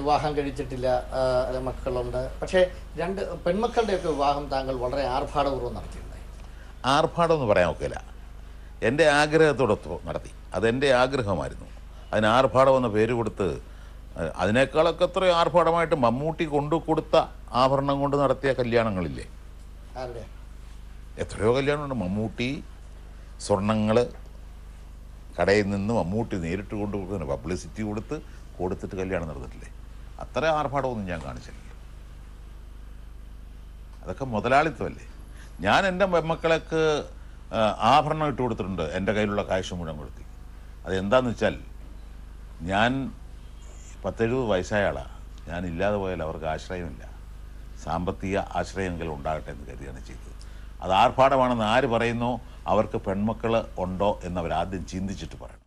വിവാഹം കഴിച്ചിട്ടില്ല ആ, അല്ല, മക്കളുണ്ട് പക്ഷേ രണ്ട് പെൺമക്കളുടെയൊക്കെ വിവാഹം താങ്കൾ വളരെ ആർഭാടപൂർവ്വം നടത്തിയിട്ടുണ്ടായി ആർഭാടം എന്ന് പറയാൻ ഒക്കില്ല എൻ്റെ ആഗ്രഹത്തോടെ തൊ- നടത്തി അതെൻ്റെ ആഗ്രഹമായിരുന്നു അതിന് ആർഭാടം എന്ന പേര് കൊടുത്ത് അഹ് അതിനേക്കാളൊക്കെ എത്രയോ ആർഭാടമായിട്ട് മമ്മൂട്ടി കൊണ്ടു കൊടുത്ത ആഭരണം കൊണ്ട് നടത്തിയ കല്യാണങ്ങളില്ലേ ആരുടെ എത്രയോ കല്യാണമുണ്ട് മമ്മൂട്ടി സ്വർണങ്ങൾ കടയിൽ നിന്ന് മമ്മൂട്ടി നേരിട്ട് കൊണ്ടു കൊടുക്കുന്ന പബ്ലിസിറ്റി കൊടുത്ത് കൊടുത്തിട്ട് കല്യാണം നടന്നിട്ടില്ലേ അത്ര ആർഭാടമൊന്നും ഞാൻ കാണിച്ചില്ലല്ലോ അതൊക്കെ മുതലാളിത്തമല്ലേ ഞാൻ എൻ്റെ മക്കളൊക്കെ ആ, ആഭരണം ഇട്ട് കൊടുത്തിട്ടുണ്ട് എൻ്റെ കയ്യിലുള്ള കാശ് മുഴുവൻ കൊടുത്തി അതെന്താന്ന് വെച്ചാൽ ഞാൻ പത്തെഴുപത് വയസ്സായ ആളാണ് ഞാൻ ഇല്ലാതെ പോയാൽ അവർക്ക് ആശ്രയമില്ല സാമ്പത്തിക ആശ്രയമെങ്കിലും ഉണ്ടാകട്ടെ എന്ന് കരുതിയാണ് ചെയ്തത് അത് ആർഭാടമാണെന്ന് ആര് പറയുന്നോ അവർക്ക് പെൺമക്കൾ ഉണ്ടോ എന്നവർ ആദ്യം ചിന്തിച്ചിട്ട് പറയണം